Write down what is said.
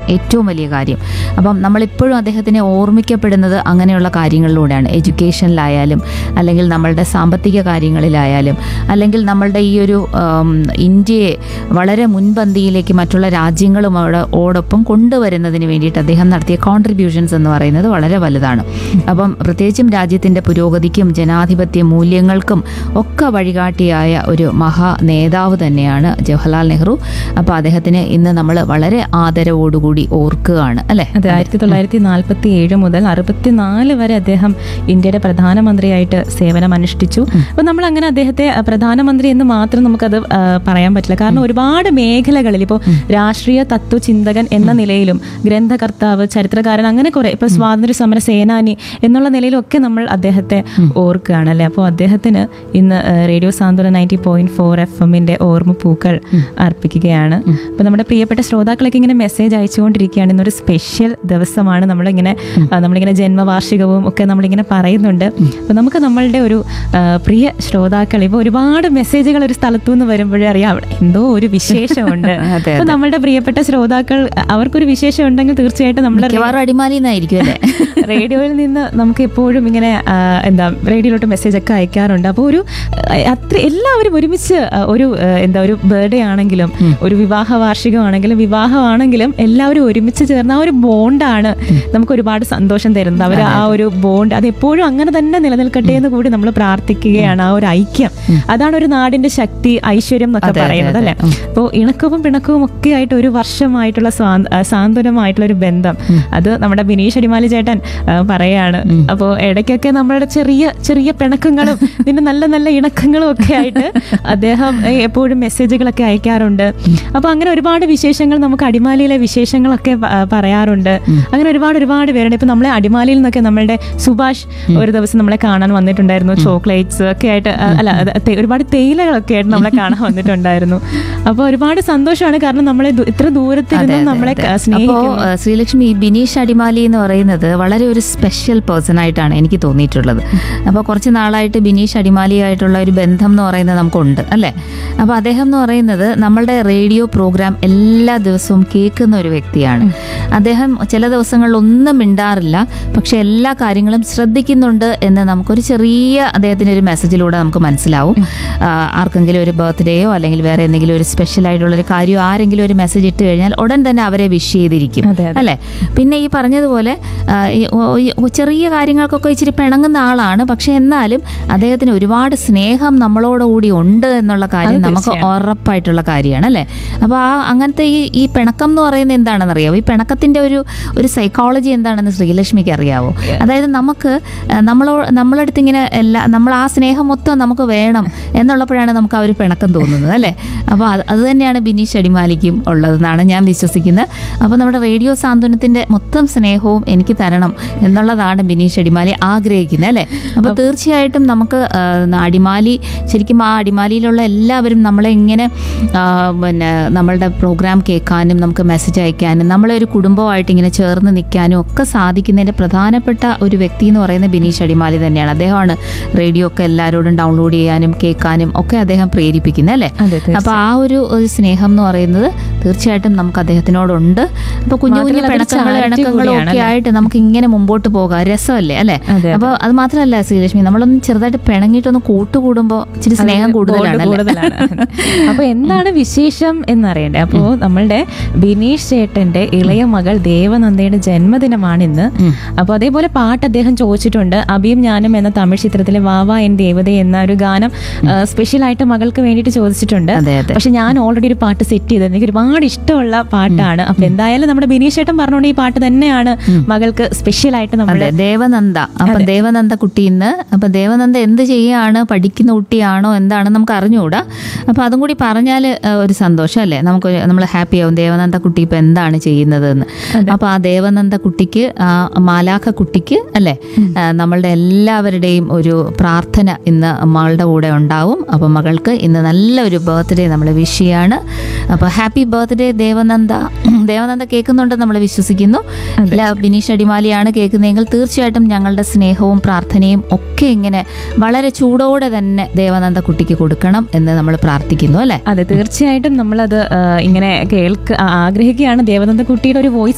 ഏറ്റവും വലിയ കാര്യം അപ്പം നമ്മളിപ്പോഴും അദ്ദേഹത്തിനെ ഓർമ്മിക്കപ്പെടുന്നത് അങ്ങനെയുള്ള കാര്യങ്ങളിലൂടെയാണ് എഡ്യൂക്കേഷനിലായാലും അല്ലെങ്കിൽ നമ്മളുടെ സാമ്പത്തിക കാര്യങ്ങളിലായാലും അല്ലെങ്കിൽ നമ്മളുടെ ഈ ഒരു ആം, ഇന്ത്യയെ വളരെ മുൻപന്തിയിലേക്ക് മറ്റുള്ള രാജ്യങ്ങളുമോട് ഓടൊപ്പം കൊണ്ടുവരുന്നതിന് വേണ്ടിയിട്ട് അദ്ദേഹം നടത്തിയ കോൺട്രിബ്യൂഷൻസ് എന്ന് പറയുന്നത് വളരെ വലുതാണ് അപ്പം പ്രത്യേകിച്ചും രാജ്യത്തിൻ്റെ പുരോഗതിക്കും ജനാധിപത്യ മൂല്യങ്ങൾക്കും ഒക്കെ വഴികാട്ടിയായ ഒരു മഹാ നേതാവ് തന്നെയാണ് ജവഹർലാൽ നെഹ്റു അപ്പോൾ അദ്ദേഹത്തിന് ഇന്ന് നമ്മൾ വളരെ ആദരവോടുകൂടി ഓർക്കുകയാണ് അല്ലേ അതെ ആയിരത്തി തൊള്ളായിരത്തി നാൽപ്പത്തി ഏഴ് മുതൽ അറുപത്തിനാല് വരെ അദ്ദേഹം ഇന്ത്യയുടെ പ്രധാനമന്ത്രിയായിട്ട് സേവനം അനുഷ്ഠിച്ചു അപ്പൊ നമ്മൾ അങ്ങനെ അദ്ദേഹത്തെ അഹ്, പ്രധാനമന്ത്രി എന്ന് മാത്രം നമുക്കത് ആ, പറയാൻ പറ്റില്ല കാരണം ഒരുപാട് മേഖലകളിൽ ഇപ്പോൾ രാഷ്ട്രീയ തത്വചിന്തകൻ എന്ന നിലയിലും ഗ്രന്ഥകർത്താവ് ചരിത്രകാരൻ അങ്ങനെ കുറെ ഇപ്പൊ സ്വാതന്ത്ര്യ സമര സേനാനി എന്നുള്ള നിലയിലൊക്കെ നമ്മൾ അദ്ദേഹത്തെ ഓർക്കുകയാണ് അല്ലെ അപ്പോൾ അദ്ദേഹത്തിന് ഇന്ന് ആ, റേഡിയോ സാന്ത്വന നയൻറ്റി പോയിന്റ് ഫോർ എഫ് എമ്മിന്റെ ഓർമ്മ പൂക്കൾ അർപ്പിക്കുകയാണ് അപ്പൊ നമ്മുടെ പ്രിയപ്പെട്ട ശ്രോതാക്കളൊക്കെ ഇങ്ങനെ മെസ്സേജ് അയച്ചുകൊണ്ടിരിക്കുകയാണ് ഇന്നൊരു സ്പെഷ്യൽ ദിവസമാണ് നമ്മളിങ്ങനെ ആ, നമ്മളിങ്ങനെ ജന്മവാർഷികവും ഒക്കെ നമ്മളിങ്ങനെ പറയുന്നുണ്ട് അപ്പൊ നമുക്ക് നമ്മളുടെ ഒരു ആ, പ്രിയ ശ്രോതാക്കൾ ഇപ്പൊ ഒരുപാട് മെസ്സേജുകൾ ഒരു സ്ഥലത്തു നിന്ന് വരുമ്പോഴേ അറിയാം അവിടെ എന്തോ ഒരു വിശേഷമുണ്ട് അതെ, അപ്പൊ നമ്മളുടെ പ്രിയപ്പെട്ട ശ്രോതാക്കൾ അവർക്കൊരു വിശേഷം ഉണ്ടെങ്കിൽ തീർച്ചയായിട്ടും നമ്മുടെ മിക്കവാറും അടിമാലിന്നായിരിക്കും അല്ലേ റേഡിയോയിൽ നിന്ന് നമുക്ക് എപ്പോഴും ഇങ്ങനെ ആ, എന്താ റേഡിയോയിലോട്ട് മെസ്സേജ് ഒക്കെ അയക്കാറുണ്ട് അപ്പോൾ ഒരു ആ, അത്ര എല്ലാവരും ഒരുമിച്ച് ആ, ഒരു ആ, എന്താ ഒരു ബർത്ത്ഡേ ആണെങ്കിലും ഒരു വിവാഹ വാർഷികമാണെങ്കിലും വിവാഹമാണെങ്കിലും എല്ലാവരും ഒരുമിച്ച് ചേർന്ന ആ ഒരു ബോണ്ടാണ് നമുക്ക് ഒരുപാട് സന്തോഷം തരുന്നത് അവർ ആ ഒരു ബോണ്ട് അത് എപ്പോഴും അങ്ങനെ തന്നെ നിലനിൽക്കട്ടെ എന്ന് കൂടി നമ്മൾ പ്രാർത്ഥിക്കുകയാണ് ആ ഒരു ഐക്യം അതാണ് ഒരു നാടിന്റെ ശക്തി ഐശ്വര്യം എന്നൊക്കെ അതെ, അതെ, പറയുന്നത് അല്ലെ ഉം. അപ്പോൾ ഇണക്കവും പിണക്കവും ഒക്കെ ആയിട്ട് ഒരു വർഷമായിട്ടുള്ള സ്വാ- ആ, സാന്ത്വനമായിട്ടുള്ള ഒരു ബന്ധം അത് നമ്മുടെ ബിനീഷ് അടിമാലി ചേട്ടൻ ആ, പറയാണ് അപ്പോൾ ഇടയ്ക്കൊക്കെ നമ്മളുടെ ചെറിയ ചെറിയ പിണക്കങ്ങളും പിന്നെ നല്ല നല്ല ഇണക്കങ്ങളും ഒക്കെ ആയിട്ട് അദ്ദേഹം ഏ, എപ്പോഴും മെസ്സേജുകളൊക്കെ അയക്കാറുണ്ട് അപ്പോൾ അങ്ങനെ ഒരുപാട് വിശേഷങ്ങൾ നമുക്ക് അടിമാലിയിലെ വിശേഷങ്ങളൊക്കെ പ- ആ, പറയാറുണ്ട് അങ്ങനെ ഒരുപാട് ഒരുപാട് പേരുണ്ട് ഇപ്പൊ നമ്മളെ അടിമാലിയിൽ നിന്നൊക്കെ നമ്മളുടെ സുഭാഷ് ഒരു ദിവസം നമ്മളെ കാണാൻ വന്നിട്ടുണ്ടായിരുന്നു ചോക്ലേറ്റ്സ് ഒക്കെ ആയിട്ട് ആ, അല്ല അത് തെ- ഒരുപാട് തേയിലകളൊക്കെ ആയിട്ട് നമ്മളെ കാണാൻ വന്നിട്ടുണ്ടായിരുന്നു അപ്പോൾ ഒരുപാട് സന്തോഷമാണ് കാരണം നമ്മളെ ദൂ- ഇത്ര ദൂരത്തിൽ അതെ, നിന്നും അതെ, നമ്മളെ അതെ. ക- അപ്പോ സ്നേഹിക്കുന്നു ആ, ശ്രീലക്ഷ്മി ഈ ബിനീഷ് അടിമാലി എന്ന് പറയുന്നത് വളരെ ഒരു സ്പെഷ്യൽ പേഴ്സൺ ആയിട്ടാണ് എനിക്ക് തോന്നിയിട്ടുള്ളത് അപ്പോൾ കുറച്ച് നാളായിട്ട് ബിനീഷ് അടിമാലിയായിട്ടുള്ള ഒരു ബന്ധം എന്ന് പറയുന്നത് നമുക്കുണ്ട് അല്ലേ അപ്പോൾ അദ്ദേഹം എന്ന് പറയുന്നത് നമ്മളുടെ റേഡിയോ പ്രോഗ്രാം എല്ലാ ദിവസവും കേൾക്കുന്ന ഒരു വ്യക്തിയാണ് അദ്ദേഹം ചില ദിവസങ്ങളിൽ ഒന്നും മിണ്ടാറില്ല പക്ഷെ എല്ലാ കാര്യങ്ങളും ശ്രദ്ധിക്കുന്നുണ്ട് എന്ന് നമുക്കൊരു ചെറിയ അദ്ദേഹത്തിൻ്റെ ഒരു മെസ്സേജിലൂടെ നമുക്ക് മനസ്സിലാവും ആ, ആർക്കെങ്കിലും ഒരു ബർത്ത്ഡേയോ അല്ലെങ്കിൽ വേറെ എന്തെങ്കിലും ഒരു സ്പെഷ്യൽ ആയിട്ടുള്ള ഒരു കാര്യം ആരെങ്കിലും ഒരു മെസ്സേജ് ഇട്ട് കഴിഞ്ഞാൽ ഉടൻ തന്നെ അവരെ വിഷ് ചെയ്തിരിക്കും അതെ, അതെ. അല്ലേ പിന്നെ ഈ പറഞ്ഞതുപോലെ ആ, ഈ ഒ- ഈ ചെറിയ കാര്യങ്ങൾക്കൊക്കെ ഇച്ചിരി പിണങ്ങുന്ന ആളാണ് പക്ഷെ എന്നാലും അദ്ദേഹത്തിന് ഒരുപാട് സ്നേഹം നമ്മളോടുകൂടി ഉണ്ട് എന്നുള്ള കാര്യം അത് നമുക്ക് തീർച്ചയായും. ഉറപ്പായിട്ടുള്ള കാര്യമാണ് അല്ലേ അപ്പോൾ ആ അങ്ങനത്തെ ഈ ഈ പിണക്കം എന്ന് പറയുന്നത് എന്താണെന്ന് അറിയാമോ ഈ പിണക്കത്തിന്റെ ഒരു ഒരു സൈക്കോളജി എന്താണെന്ന് ശ്രീലക്ഷ്മിക്ക് അറിയാവോ അതായത് നമുക്ക് ആ, നമ്മളോ നമ്മളടുത്ത് ഇങ്ങനെ എല്ലാ നമ്മൾ ആ സ്നേഹം മൊത്തം നമുക്ക് വേണം എന്നുള്ളപ്പോഴാണ് നമുക്ക് ആ ഒരു പിണക്കം തോന്നുന്നത് അല്ലേ അപ്പോൾ അത് അത് തന്നെയാണ് ബിനീഷ് അടിമാലിക്കും ഉള്ളതെന്നാണ് ഞാൻ വിശ്വസിക്കുന്നത് അപ്പോൾ നമ്മുടെ റേഡിയോ സാന്ത്വനത്തിന്റെ മൊത്തം സ്നേഹവും എനിക്ക് തരണം എന്നുള്ളതാണ് ബിനീഷ് അടിമാലി ആഗ്രഹിക്കുന്നത് അല്ലേ അപ്പോൾ തീർച്ചയായിട്ടും നമുക്ക് ആ, അടിമാലി ശരിക്കും ആ അടിമാലിയിലുള്ള എല്ലാവരും നമ്മളെ ഇങ്ങനെ ആ, പിന്നെ നമ്മളുടെ പ്രോഗ്രാം കേൾക്കാനും നമുക്ക് മെസ്സേജ് അയക്കാനും നമ്മളെ ഒരു കുടുംബമായിട്ട് ഇങ്ങനെ ചേർന്ന് നിൽക്കാനും ഒക്കെ സാധിക്കുന്നതിൻ്റെ പ്രധാനപ്പെട്ട ഒരു വ്യക്തി എന്ന് പറയുന്നത് ബിനീഷ് അടിമാലി തന്നെയാണ് അദ്ദേഹമാണ് റേഡിയോ ഒക്കെ എല്ലാവരോടും ഡൗൺലോഡ് ചെയ്യാനും കേൾക്കാനും ഒക്കെ അദ്ദേഹം പ്രേരിപ്പിക്കുന്നത് അല്ലേ അതെ, തീർച്ചയായും. അപ്പോൾ ആ ഒരു ഒരു സ്നേഹം എന്ന് പറയുന്നത് തീർച്ചയായിട്ടും നമുക്ക് അദ്ദേഹത്തിനോടുണ്ട് അപ്പോൾ കുഞ്ഞു കുഞ്ഞു മാത്രമല്ല, അതൊരു പിണക്കങ്ങളും charity ഇണക്കങ്ങളും ഒക്കെ കൂടിയാണ് ആയിട്ട് നമുക്ക് ഇങ്ങനെ മുമ്പോട്ട് പോകാം രസമല്ലേ അല്ലേ അതെ, അപ്പോൾ അത് മാത്രമല്ല ശ്രീലക്ഷ്മി നമ്മളൊന്ന് ചെറുതായിട്ട് പിണങ്ങിയിട്ടൊന്ന് കൂട്ടുകൂടുമ്പോൾ ഇച്ചിരി സ്നേഹം കൂടുതലാണ് അല്ലേ കൂടുതലാണ് അപ്പൊ എന്താണ് വിശേഷം എന്നറിയണ്ടേ അപ്പോ നമ്മളുടെ ബിനീഷ് ചേട്ടന്റെ ഇളയ മകൾ ദേവനന്ദയുടെ ജന്മദിനമാണ് ഇന്ന് ഉം. അപ്പൊ അതേപോലെ പാട്ട് അദ്ദേഹം ചോദിച്ചിട്ടുണ്ട് അഭിയും ഞാനും എന്ന തമിഴ് ചിത്രത്തിലെ വാവ എൻ ദേവത എന്ന ഒരു ഗാനം സ്പെഷ്യൽ ആയിട്ട് മകൾക്ക് വേണ്ടിയിട്ട് ചോദിച്ചിട്ടുണ്ട് അതെ അതെ പക്ഷെ ഞാൻ ഓൾറെഡി ഒരു പാട്ട് സെറ്റ് ചെയ്തത് എനിക്ക് ഒരുപാട് ഇഷ്ടമുള്ള പാട്ടാണ് അപ്പൊ എന്തായാലും നമ്മുടെ ബിനീഷ് ചേട്ടൻ പറഞ്ഞുകൊണ്ട് ഈ പാട്ട് തന്നെയാണ് മകൾക്ക് സ്പെഷ്യൽ ആയിട്ട് നമ്മൾ അതെ ദേവനന്ദ അപ്പൊ ദേവനന്ദ കുട്ടി ഇന്ന് അപ്പൊ ദേവനന്ദ എന്ത് ചെയ്യാണ് പഠിക്കുന്ന കുട്ടിയാണോ എന്താണെന്ന് നമുക്ക് അറിഞ്ഞുകൂടാ അപ്പൊ അതും കൂടി പറഞ്ഞാൽ ഒരു സന്തോഷം അല്ലേ നമുക്ക് നമ്മൾ ഹാപ്പി ആവും ദേവനന്ദ കുട്ടി ഇപ്പൊ എന്താണ് ചെയ്യുന്നതെന്ന് അപ്പൊ ആ ദേവനന്ദ കുട്ടിക്ക് ആ മാലാഖ കുട്ടിക്ക് അല്ലേ ആ, നമ്മളുടെ എല്ലാവരുടെയും ഒരു പ്രാർത്ഥന ഇന്ന് മകളുടെ കൂടെ ഉണ്ടാവും അപ്പൊ മകൾക്ക് ഇന്ന് നല്ലൊരു ബർത്ത്ഡേ നമ്മൾ വിഷ് ചെയ്യാണ് അപ്പൊ ഹാപ്പി ബർത്ത്ഡേ ദേവനന്ദ ദേവനന്ദ കേൾക്കുന്നുണ്ടെന്ന് നമ്മൾ വിശ്വസിക്കുന്നു ഇല്ല ബിനീഷ് അടിമാലിയാണ് കേൾക്കുന്നതെങ്കിൽ തീർച്ചയായിട്ടും ഞങ്ങളുടെ സ്നേഹവും പ്രാർത്ഥനയും ഒക്കെ ഇങ്ങനെ വളരെ ചൂടോടെ തന്നെ ദേവനന്ദ കുട്ടിക്ക് കൊടുക്കണം എന്ന് നമ്മൾ പ്രാർത്ഥിക്കുന്നു അല്ലേ അതെ തീർച്ചയായിട്ടും നമ്മളത് ആ, ഇങ്ങനെ കേൾക്ക ആ- ആഗ്രഹിക്കുകയാണ് ദേവനന്ദ കുട്ടിയുടെ ഒരു വോയിസ്